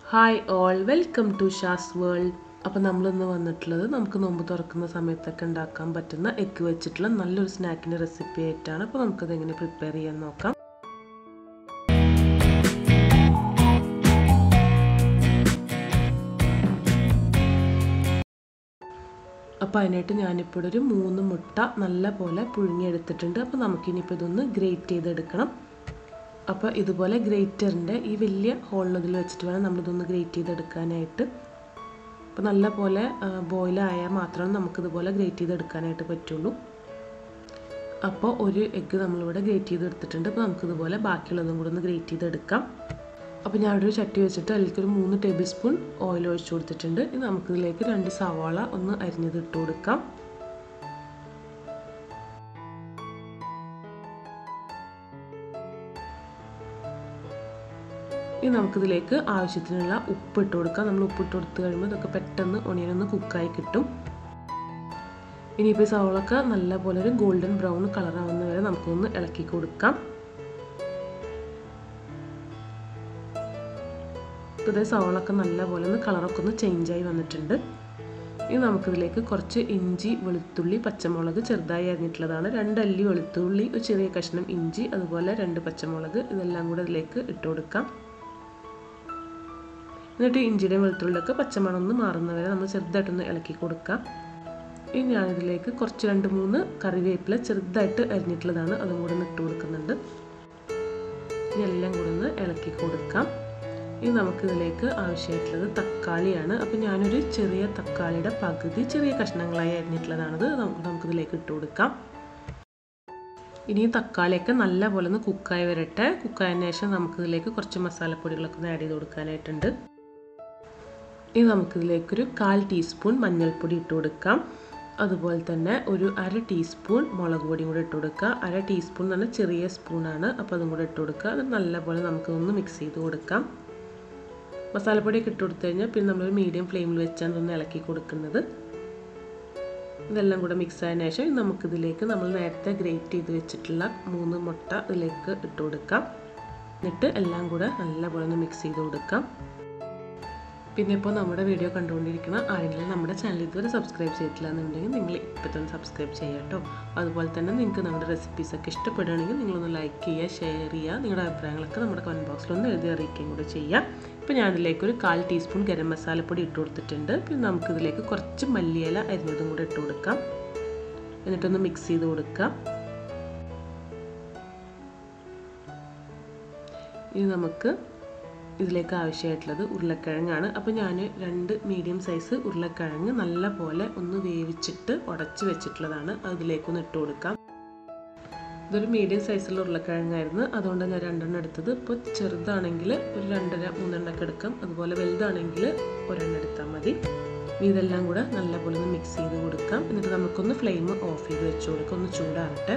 hi all welcome to Shaz world അപ്പോൾ നമ്മളിന്ന് വന്നിട്ടുള്ളത് നമുക്ക് നോമ്പ് തുറക്കുന്ന സമയത്തൊക്കെ ഉണ്ടാക്കാൻ പറ്റുന്ന എഗ്ഗ് വെച്ചിട്ടുള്ള നല്ലൊരു സ്നാക്കിൻ്റെ റെസിപ്പി ആയിട്ടാണ് അപ്പോൾ നമുക്കത് എങ്ങനെ പ്രിപ്പയർ ചെയ്യാൻ നോക്കാം അപ്പോൾ അതിനായിട്ട് ഞാനിപ്പോൾ ഒരു മൂന്ന് മുട്ട നല്ല പോലെ പുഴുങ്ങിയെടുത്തിട്ടുണ്ട് അപ്പോൾ നമുക്കിനിപ്പോൾ ഇതൊന്ന് ഗ്രേറ്റ് ചെയ്തെടുക്കണം അപ്പോൾ ഇതുപോലെ ഗ്രേറ്ററിൻ്റെ ഈ വലിയ ഹോളിനതിൽ വെച്ചിട്ട് വേണം നമ്മളിതൊന്ന് ഗ്രേറ്റ് ചെയ്തെടുക്കാനായിട്ട് അപ്പോൾ നല്ല പോലെ ബോയിലായാൽ മാത്രമേ നമുക്കിതുപോലെ ഗ്രേറ്റ് ചെയ്തെടുക്കാനായിട്ട് പറ്റുള്ളൂ അപ്പോൾ ഒരു എഗ്ഗ് നമ്മളിവിടെ ഗ്രേറ്റ് ചെയ്തെടുത്തിട്ടുണ്ട് അപ്പോൾ നമുക്കിതുപോലെ ബാക്കിയുള്ളതും കൂടെ ഒന്ന് ഗ്രേറ്റ് ചെയ്തെടുക്കാം അപ്പോൾ ഞാൻ ഒരു ചട്ടി വെച്ചിട്ട് അതിലേക്ക് ഒരു മൂന്ന് ടേബിൾ സ്പൂൺ ഓയിൽ ഒഴിച്ചു കൊടുത്തിട്ടുണ്ട് ഇനി നമുക്കിതിലേക്ക് രണ്ട് സവാള ഒന്ന് അരിഞ്ഞത് ഇട്ട് കൊടുക്കാം ഇനി നമുക്കിതിലേക്ക് ആവശ്യത്തിനുള്ള ഉപ്പ് ഇട്ട് കൊടുക്കാം നമ്മൾ ഉപ്പ് ഇട്ട് കൊടുത്ത് കഴിയുമ്പോൾ ഇതൊക്കെ പെട്ടെന്ന് ഒണിയനൊന്ന് കുക്കായി കിട്ടും ഇനിയിപ്പോൾ സവളൊക്കെ നല്ലപോലെ ഒരു ഗോൾഡൻ ബ്രൗൺ കളറാവുന്ന വരെ നമുക്കൊന്ന് ഇളക്കി കൊടുക്കാം ഇതേ സവളൊക്കെ നല്ലപോലെ ഒന്ന് കളറൊക്കെ ഒന്ന് ചേഞ്ചായി വന്നിട്ടുണ്ട് ഇനി നമുക്കിതിലേക്ക് കുറച്ച് ഇഞ്ചി വെളുത്തുള്ളി പച്ചമുളക് ചെറുതായി അരിഞ്ഞിട്ടുള്ളതാണ് രണ്ട് അല്ലി വെളുത്തുള്ളി ഒരു ചെറിയ കഷ്ണം ഇഞ്ചി അതുപോലെ രണ്ട് പച്ചമുളക് ഇതെല്ലാം കൂടെ ഇതിലേക്ക് ഇട്ട് കൊടുക്കാം എന്നിട്ട് ഇഞ്ചിയുടെയും വെളുത്തുള്ളിയൊക്കെ പച്ചമണം ഒന്ന് മാറുന്നവരെ നമ്മൾ ചെറുതായിട്ടൊന്ന് ഇളക്കി കൊടുക്കാം ഇനി ഞാനിതിലേക്ക് കുറച്ച് രണ്ട് മൂന്ന് കറിവേപ്പില ചെറുതായിട്ട് അരിഞ്ഞിട്ടുള്ളതാണ് അതും കൂടെ ഒന്ന് ഇട്ട് കൊടുക്കുന്നുണ്ട് ഇനി എല്ലാം കൂടെ ഒന്ന് ഇളക്കി കൊടുക്കാം ഇനി നമുക്കിതിലേക്ക് ആവശ്യമായിട്ടുള്ളത് തക്കാളിയാണ് അപ്പോൾ ഞാനൊരു ചെറിയ തക്കാളിയുടെ പകുതി ചെറിയ കഷ്ണങ്ങളായി അരിഞ്ഞിട്ടുള്ളതാണത് നമുക്കിതിലേക്ക് ഇട്ട് കൊടുക്കാം ഇനി തക്കാളിയൊക്കെ നല്ല പോലെ ഒന്ന് കുക്കായി വരട്ടെ കുക്കായതിനു ശേഷം നമുക്കിതിലേക്ക് കുറച്ച് മസാലപ്പൊടികളൊക്കെ ഒന്ന് ആഡ് ചെയ്ത് കൊടുക്കാനായിട്ടുണ്ട് ഇനി നമുക്കിതിലേക്കൊരു കാൽ ടീസ്പൂൺ മഞ്ഞൾപ്പൊടി ഇട്ട് കൊടുക്കാം അതുപോലെ തന്നെ ഒരു അര ടീസ്പൂൺ മുളക് പൊടിയും കൂടെ ഇട്ട് കൊടുക്കുക അര ടീസ്പൂൺ എന്ന് പറഞ്ഞാൽ ചെറിയ സ്പൂണാണ് അപ്പോൾ അതും കൂടെ ഇട്ട് കൊടുക്കുക അത് നല്ലപോലെ നമുക്കൊന്ന് മിക്സ് ചെയ്ത് കൊടുക്കാം മസാലപ്പൊടിയൊക്കെ ഇട്ട് കൊടുത്തു കഴിഞ്ഞാൽ പിന്നെ നമ്മളൊരു മീഡിയം ഫ്ലെയിമിൽ വെച്ചാണ് ഒന്ന് ഇളക്കി കൊടുക്കുന്നത് ഇതെല്ലാം കൂടെ മിക്സ് ആയതിനു ശേഷം നമുക്കിതിലേക്ക് നമ്മൾ നേരത്തെ ഗ്രേറ്റ് ചെയ്ത് വെച്ചിട്ടുള്ള മൂന്ന് മുട്ട ഇതിലേക്ക് ഇട്ട് കൊടുക്കാം എന്നിട്ട് എല്ലാം കൂടെ നല്ലപോലെ ഒന്ന് മിക്സ് ചെയ്ത് കൊടുക്കാം പിന്നെ ഇപ്പോൾ നമ്മുടെ വീഡിയോ കണ്ടുകൊണ്ടിരിക്കുന്ന ആരെങ്കിലും നമ്മുടെ ചാനൽ ഇതുവരെ സബ്സ്ക്രൈബ് ചെയ്തിട്ടില്ല എന്നുണ്ടെങ്കിൽ നിങ്ങൾ ഇപ്പോൾ തന്നെ സബ്സ്ക്രൈബ് ചെയ്യുക കേട്ടോ അതുപോലെ തന്നെ നിങ്ങൾക്ക് നമ്മുടെ റെസിപ്പീസൊക്കെ ഇഷ്ടപ്പെടുകയാണെങ്കിൽ നിങ്ങളൊന്ന് ലൈക്ക് ചെയ്യുക ഷെയർ ചെയ്യുക നിങ്ങളുടെ അഭിപ്രായങ്ങളൊക്കെ നമ്മുടെ കമൻറ്റ് ബോക്സിൽ ഒന്ന് എഴുതി അറിയിക്കുകയും കൂടെ ചെയ്യാം ഇപ്പോൾ ഞാൻ ഇതിലേക്ക് ഒരു കാൽ ടീസ്പൂൺ ഗരം മസാലപ്പൊടി ഇട്ട് കൊടുത്തിട്ടുണ്ട് പിന്നെ നമുക്കിതിലേക്ക് കുറച്ച് മല്ലിയില അരിഞ്ഞതും കൂടെ ഇട്ട് കൊടുക്കാം എന്നിട്ടൊന്ന് മിക്സ് ചെയ്ത് കൊടുക്കാം ഇനി നമുക്ക് ഇതിലേക്ക് ആവശ്യമായിട്ടുള്ളത് ഉരുളക്കിഴങ്ങാണ് അപ്പോൾ ഞാൻ രണ്ട് മീഡിയം സൈസ് ഉരുളക്കിഴങ്ങ് നല്ല പോലെ ഒന്ന് വേവിച്ചിട്ട് ഉടച്ച് വെച്ചിട്ടുള്ളതാണ് അതിലേക്കൊന്ന് ഇട്ട് കൊടുക്കാം ഇതൊരു മീഡിയം സൈസുള്ള ഉരുളക്കിഴങ്ങായിരുന്നു അതുകൊണ്ട് ഞാൻ രണ്ടെണ്ണം എടുത്തത് ഇപ്പോൾ ചെറുതാണെങ്കിൽ ഒരു രണ്ടര മൂന്നെണ്ണമൊക്കെ എടുക്കാം അതുപോലെ വലുതാണെങ്കിൽ ഒരെണ്ണം എടുത്താൽ മതി ഇതെല്ലാം കൂടെ നല്ലപോലെ ഒന്ന് മിക്സ് ചെയ്ത് കൊടുക്കാം എന്നിട്ട് നമുക്കൊന്ന് ഫ്ലെയിം ഓഫ് ചെയ്ത് വെച്ച് കൊടുക്കാം ഒന്ന് ചൂടാറട്ടെ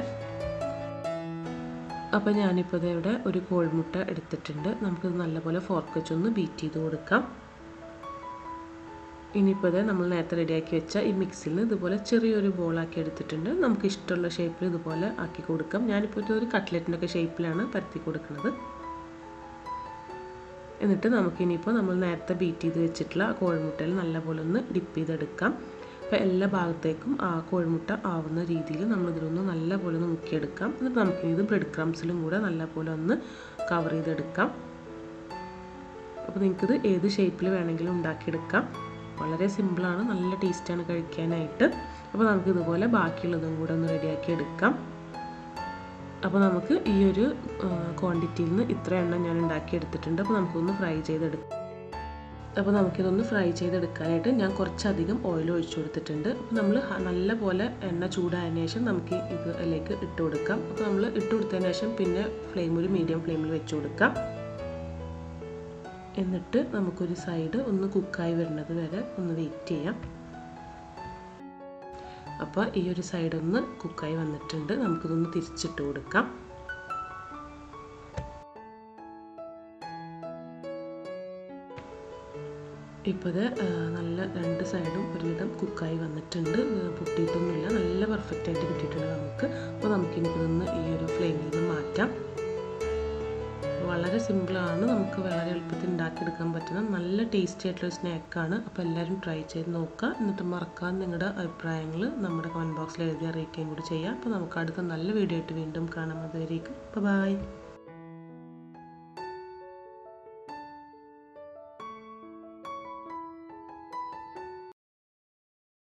അപ്പോൾ ഞാനിപ്പോൾ ഇവിടെ ഒരു കോഴിമുട്ട എടുത്തിട്ടുണ്ട് നമുക്കിത് നല്ലപോലെ ഫോർക്ക് വെച്ചൊന്ന് ബീറ്റ് ചെയ്ത് കൊടുക്കാം ഇനിയിപ്പോൾ ഇത് നമ്മൾ നേരത്തെ റെഡിയാക്കി വെച്ച ഈ മിക്സിൽ ഇതുപോലെ ചെറിയൊരു ബോളാക്കി എടുത്തിട്ടുണ്ട് നമുക്ക് ഇഷ്ടമുള്ള ഷേപ്പിൽ ഇതുപോലെ ആക്കി കൊടുക്കാം ഞാനിപ്പോൾ ഒരു കട്ട്ലറ്റിൻ്റെ ഒക്കെ ഷേപ്പിലാണ് പരത്തി കൊടുക്കുന്നത് എന്നിട്ട് നമുക്കിനിയിപ്പോൾ നമ്മൾ നേരത്തെ ബീറ്റ് ചെയ്ത് വെച്ചിട്ടുള്ള കോഴിമുട്ടയിൽ നല്ലപോലെ ഒന്ന് ഡിപ്പ് ചെയ്തെടുക്കാം അപ്പോൾ എല്ലാ ഭാഗത്തേക്കും ആ കോഴിമുട്ട ആവുന്ന രീതിയിൽ നമ്മളിതിലൊന്ന് നല്ലപോലെ ഒന്ന് മുക്കിയെടുക്കാം എന്നിട്ട് നമുക്കിത് ബ്രെഡ് ക്രംസിലും കൂടെ നല്ലപോലെ ഒന്ന് കവർ ചെയ്തെടുക്കാം അപ്പോൾ നിങ്ങൾക്കിത് ഏത് ഷേപ്പിൽ വേണമെങ്കിലും ഉണ്ടാക്കിയെടുക്കാം വളരെ സിമ്പിളാണ് നല്ല ടേസ്റ്റാണ് കഴിക്കാനായിട്ട് അപ്പോൾ നമുക്ക് ഇതുപോലെ ബാക്കിയുള്ളതും കൂടെ ഒന്ന് റെഡിയാക്കി എടുക്കാം അപ്പോൾ നമുക്ക് ഈ ഒരു ക്വാണ്ടിറ്റിയിൽ നിന്ന് ഇത്ര എണ്ണം ഞാൻ ഉണ്ടാക്കി എടുത്തിട്ടുണ്ട് അപ്പോൾ നമുക്കൊന്ന് ഫ്രൈ ചെയ്തെടുക്കാം അപ്പോൾ നമുക്കിതൊന്ന് ഫ്രൈ ചെയ്തെടുക്കാനായിട്ട് ഞാൻ കുറച്ചധികം ഓയിൽ ഒഴിച്ചു കൊടുത്തിട്ടുണ്ട് അപ്പോൾ നമ്മൾ നല്ല പോലെ എണ്ണ ചൂടായതിനു ശേഷം നമുക്ക് ഇത് അതിലേക്ക് ഇട്ട് കൊടുക്കാം അപ്പോൾ നമ്മൾ ഇട്ട് കൊടുത്തതിന് ശേഷം പിന്നെ ഫ്ലെയിം ഒരു മീഡിയം ഫ്ലെയിമിൽ വെച്ച് കൊടുക്കാം എന്നിട്ട് നമുക്കൊരു സൈഡ് ഒന്ന് കുക്കായി വരുന്നത് വരെ ഒന്ന് വെയിറ്റ് ചെയ്യാം അപ്പോൾ ഈ ഒരു സൈഡ് ഒന്ന് കുക്കായി വന്നിട്ടുണ്ട് നമുക്കിതൊന്ന് തിരിച്ചിട്ട് കൊടുക്കാം ഇപ്പോൾ ഇത് നല്ല രണ്ട് സൈഡും ഒരുവിധം കുക്കായി വന്നിട്ടുണ്ട് പൊട്ടിയിട്ടൊന്നുമില്ല നല്ല പെർഫെക്റ്റ് ആയിട്ട് കിട്ടിയിട്ടുണ്ട് നമുക്ക് അപ്പോൾ നമുക്കിനി ഇതൊന്ന് ഈ ഒരു ഫ്ലെയിമിൽ നിന്ന് മാറ്റാം വളരെ സിമ്പിളാണ് നമുക്ക് വളരെ എളുപ്പത്തിൽ ഉണ്ടാക്കിയെടുക്കാൻ പറ്റുന്ന നല്ല ടേസ്റ്റി ആയിട്ടുള്ള സ്നാക്കാണ് അപ്പോൾ എല്ലാവരും ട്രൈ ചെയ്ത് നോക്കുക എന്നിട്ട് മറക്കാൻ നിങ്ങളുടെ അഭിപ്രായങ്ങൾ നമ്മുടെ കമൻറ്റ് ബോക്സിൽ എഴുതി അറിയിക്കുകയും കൂടി ചെയ്യാം അപ്പോൾ നമുക്ക് അടുത്ത നല്ല വീഡിയോ ആയിട്ട് വീണ്ടും കാണാം അതുവരേക്കും ബൈ